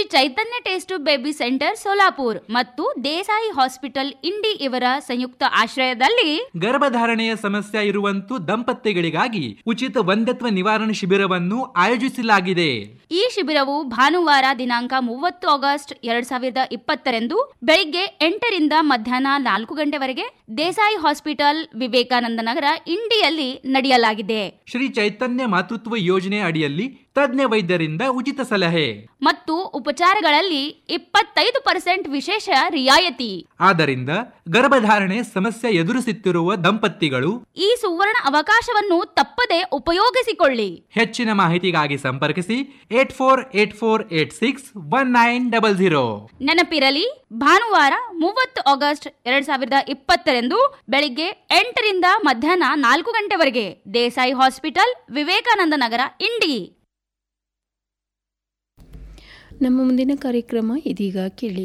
Shri Chaitanya test baby centre Solapur ಮತ್ತು Desai hospital ಇಂಡಿ ಇವರ ಸಂಯುಕ್ತ ಆಶ್ರಯದಲ್ಲಿ ಗರ್ಭಧಾರಣೆಯ ಸಮಸ್ಯೆ ಇರುವಂತೂ ದಂಪತಿಗಳಿಗಾಗಿ ಉಚಿತ ಒಂದತ್ವ ನಿವಾರಣೆ ಶಿಬಿರವನ್ನು ಆಯೋಜಿಸಲಾಗಿದೆ ಈ ಶಿಬಿರವು ಭಾನುವಾರ ದಿನಾಂಕ ಮೂವತ್ತು ಆಗಸ್ಟ್ ಎರಡ್ ಸಾವಿರದ ಇಪ್ಪತ್ತರಂದು ಬೆಳಿಗ್ಗೆ ಎಂಟರಿಂದ ಮಧ್ಯಾಹ್ನ ನಾಲ್ಕು ಗಂಟೆವರೆಗೆ ದೇಸಾಯಿ ಹಾಸ್ಪಿಟಲ್ ವಿವೇಕಾನಂದ ನಗರ ಇಂಡಿಯಲ್ಲಿ ನಡೆಯಲಾಗಿದೆ ಶ್ರೀ ಚೈತನ್ಯ ಮಾತೃತ್ವ ಯೋಜನೆ ಅಡಿಯಲ್ಲಿ ತಜ್ಞ ವೈದ್ಯರಿಂದ ಉಚಿತ ಸಲಹೆ ಮತ್ತು ಉಪಚಾರಗಳಲ್ಲಿ ಇಪ್ಪತ್ತೈದು ಪರ್ಸೆಂಟ್ ವಿಶೇಷ ರಿಯಾಯಿತಿ ಆದ್ದರಿಂದ ಗರ್ಭಧಾರಣೆ ಸಮಸ್ಯೆ ಎದುರಿಸುತ್ತಿರುವ ದಂಪತಿಗಳು ಈ ಸುವರ್ಣ ಅವಕಾಶವನ್ನು ತಪ್ಪದೆ ಉಪಯೋಗಿಸಿಕೊಳ್ಳಿ ಹೆಚ್ಚಿನ ಮಾಹಿತಿಗಾಗಿ ಸಂಪರ್ಕಿಸಿ eight four eight four eight six one nine double zero ನೆನಪಿರಲಿ ಭಾನುವಾರ ಮೂವತ್ತು ಆಗಸ್ಟ್ ಎರಡ್ ಸಾವಿರದ ಇಪ್ಪತ್ತರಂದು ಬೆಳಿಗ್ಗೆ ಎಂಟರಿಂದ ಮಧ್ಯಾಹ್ನ ನಾಲ್ಕು ಗಂಟೆವರೆಗೆ ದೇಸಾಯಿ ಹಾಸ್ಪಿಟಲ್ ವಿವೇಕಾನಂದ ನಗರ ಇಂಡಿ ನಮ್ಮ ಮುಂದಿನ ಕಾರ್ಯಕ್ರಮ ಇದೀಗ ಕೇಳಿ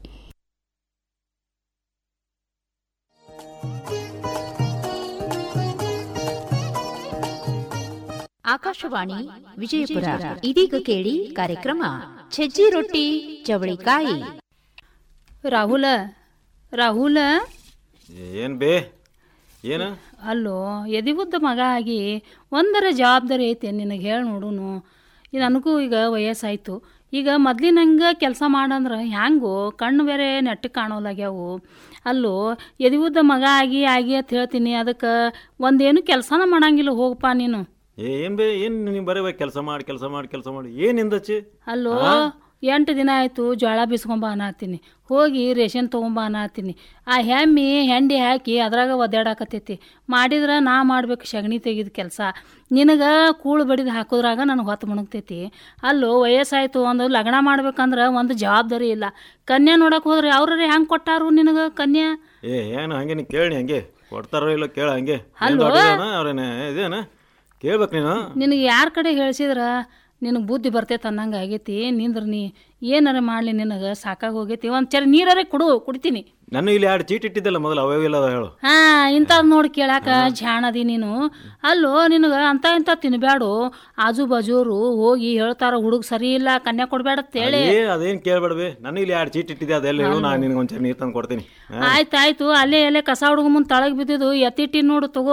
ಆಕಾಶವಾಣಿ ವಿಜಯಪುರ ಇದೀಗ ಕೇಳಿ ಕಾರ್ಯಕ್ರಮ ಸಜ್ಜಿ ರೊಟ್ಟಿ ಚವಳಿಕಾಯಿ ರಾಹುಲ ರಾಹುಲ ಏನ್ ಬೇ ಏನ ಅಲ್ಲೋ ಎದಿಗುದ್ದ ಮಗ ಆಗಿ ಒಂದರ ಜವಾಬ್ದಾರಿ ಐತೆ ನಿನಗೆ ಹೇಳಿ ನೋಡುನು ಇದು ನನಗೂ ಈಗ ವಯಸ್ಸಾಯ್ತು ಈಗ ಮೊದ್ಲಿನಂಗೆ ಕೆಲಸ ಮಾಡಂದ್ರೆ ಹ್ಯಾಂಗೋ ಕಣ್ಣು ಬೇರೆ ನೆಟ್ಟಗೆ ಕಾಣೋಲಾಗ್ಯಾವು ಅಲ್ಲೋ ಎದಿಗುದ್ದ ಮಗ ಆಗಿ ಆಗಿ ಅಂತ ಹೇಳ್ತೀನಿ ಅದಕ್ಕೆ ಒಂದೇನು ಕೆಲಸನ ಮಾಡಂಗಿಲ್ಲ ಹೋಗಪ್ಪ ನೀನು ಏ ಏನ್ ಬೇ ಏನ್ ನೀವು ಬರೀ ಕೆಲಸ ಮಾಡಿ ಕೆಲಸ ಮಾಡಿ ಕೆಲಸ ಮಾಡಿ ಏನ್ ಹಿಂದಚ್ಚಿ ಅಲ್ಲೋ ಎಂಟು ದಿನ ಆಯಿತು ಜೋಳ ಬಿಸ್ಕೊಂಬ ಅನ್ನತ್ತೀನಿ ಹೋಗಿ ರೇಷನ್ ತೊಗೊಂಬ ಅನ್ನತ್ತೀನಿ ಆ ಹೆಮ್ಮಿ ಹೆಂಡಿ ಹಾಕಿ ಅದ್ರಾಗ ಒದ್ದಾಡಕತ್ತೈತಿ ಮಾಡಿದ್ರೆ ನಾ ಮಾಡ್ಬೇಕು ಸಗಣಿ ತೆಗಿದ ಕೆಲಸ ನಿನಗೆ ಕೂಳು ಬಡಿದು ಹಾಕೋದ್ರಾಗ ನನಗೆ ಹೊತ್ತು ಮುಣಗ್ತೈತಿ ಅಲ್ಲೋ ವಯಸ್ಸಾಯ್ತು ಒಂದು ಲಗ್ನ ಮಾಡ್ಬೇಕಂದ್ರೆ ಒಂದು ಜವಾಬ್ದಾರಿ ಇಲ್ಲ ಕನ್ಯಾ ನೋಡಕ್ಕೆ ಹೋದ್ರೆ ಅವ್ರೇ ಹೆಂಗೆ ಕೊಟ್ಟಾರು ನಿನಗೆ ಕನ್ಯಾ ಏ ಏನು ಹಂಗೆ ನೀ ಕೇಳಿ ಹಂಗೆ ಕೊಡ್ತಾರೋ ಇಲ್ಲ ಕೇಳ ಹಂಗೆ ಅಲ್ವೋ? ಅವ್ರೇನ ಇದೇನ ಕೇಳ್ಬೇಕು ನೀನು ನಿನಗೆ ಯಾರ ಕಡೆ ಹೇಳ್ಸಿದ್ರ ನಿನಗೆ ಬುದ್ಧಿ ಬರ್ತೈತೆ ಅನ್ನಂಗೆ ಆಗೈತಿ ನಿಂದ್ರ ನೀ ಏನಾರ ಮಾಡಲಿ ನಿನಗೆ ಸಾಕಾಗಿ ಹೋಗೈತಿ ಒಂದು ಚರ ನೀರಾರೆ ಕೊಡು ಕುಡಿತೀನಿ ನಾನು ಇಲ್ಲಿ ಎರಡು ಚೀಟ್ ಇಟ್ಟಿದ್ದಲ್ಲ ಮೊದಲು ಅವೇ ಇಲ್ಲ ಹೇಳು ಹಾ ಇಂಥದ್ ನೋಡಿ ಕೇಳಾಕ ಜಾಣದಿ ನೀನು ಅಲ್ಲೋ ನಿನಗ ಅಂತ ಇಂಥ ತಿನ್ಬ್ಯಾಡು ಆಜು ಬಾಜೂರು ಹೋಗಿ ಹೇಳ್ತಾರ ಹುಡುಗ ಸರಿ ಇಲ್ಲ ಕನ್ಯಾ ಕೊಡ್ಬೇಡ ಹೇಳಿ ಏ ಅದೇನ್ ಕೇಳ್ಬೇಡ್ಬೇ ನಾನು ಇಲ್ಲಿ ಎರಡು ಚೀಟ್ ಇಟ್ಟಿದ್ದೆ ಅದೆಲ್ಲ ಹೇಳು ನಾನು ನಿನಗೆ ಒಂಚೂರು ನೀರು ತಂದು ಕೊಡ್ತೀನಿ ಹಾ? ಆಯ್ತಾಯ್ತು ಅಲ್ಲೇ ಅಲ್ಲೇ ಕಸ ಹುಡುಗ ಮುಂದೆ ತಳಗ್ ಬಿದ್ದಿದ್ದು ಎತ್ತಿಟ್ಟಿ ನೋಡು ತಗೋ